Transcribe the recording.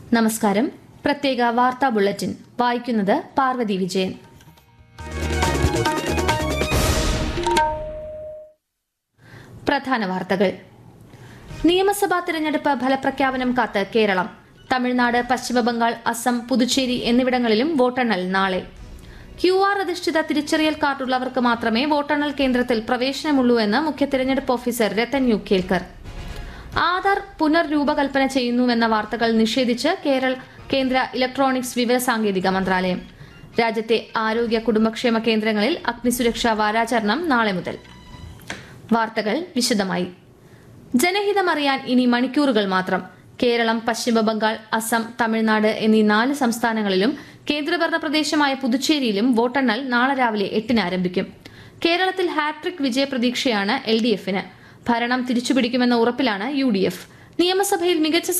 നമസ്കാരം പ്രത്യേക വാർത്താ ബുള്ളറ്റിൻ വായിക്കുന്നത് പാർവതി വിജയൻ പ്രധാന വാർത്തകൾ നിയമസഭാ തിരഞ്ഞെടുപ്പ് ഫലപ്രഖ്യാപനം കാത്ത് കേരളം തമിഴ്നാട് പശ്ചിമബംഗാൾ അസം പുതുച്ചേരി എന്നിവിടങ്ങളിലും വോട്ടെണ്ണൽ നാളെ ക്യു ആർ അധിഷ്ഠിത തിരിച്ചറിയൽ കാർഡുള്ളവർക്ക് മാത്രമേ വോട്ടെണ്ണൽ കേന്ദ്രത്തിൽ പ്രവേശനമുള്ളൂ എന്ന് മുഖ്യ തിരഞ്ഞെടുപ്പ് ഓഫീസർ രത്തൻ യു കേൽക്കർ ആധാർ പുനർരൂപകൽപ്പന ചെയ്യുന്നുവെന്ന വാർത്തകൾ നിഷേധിച്ച് കേരള കേന്ദ്ര ഇലക്ട്രോണിക്സ് വിവരസാങ്കേതിക മന്ത്രാലയം രാജ്യത്തെ ആരോഗ്യ കുടുംബക്ഷേമ കേന്ദ്രങ്ങളിൽ അഗ്നിസുരക്ഷാ വാരാചരണം നാളെ മുതൽ വാർത്തകൾ വിശദമായി ജനഹിതമറിയാൻ ഇനി മണിക്കൂറുകൾ മാത്രം കേരളം പശ്ചിമബംഗാൾ അസം തമിഴ്നാട് എന്നീ നാല് സംസ്ഥാനങ്ങളിലും കേന്ദ്രഭരണ പ്രദേശമായ പുതുച്ചേരിയിലും വോട്ടെണ്ണൽ നാളെ രാവിലെ എട്ടിന് ആരംഭിക്കും കേരളത്തിൽ ഹാട്രിക് വിജയപ്രതീക്ഷയാണ് എൽ ഡി എഫിന് ഭരണം തിരിച്ചുപിടിക്കുമെന്ന ഉറപ്പിലാണ് യു ഡി എഫ് നിയമസഭയിൽ മികച്ച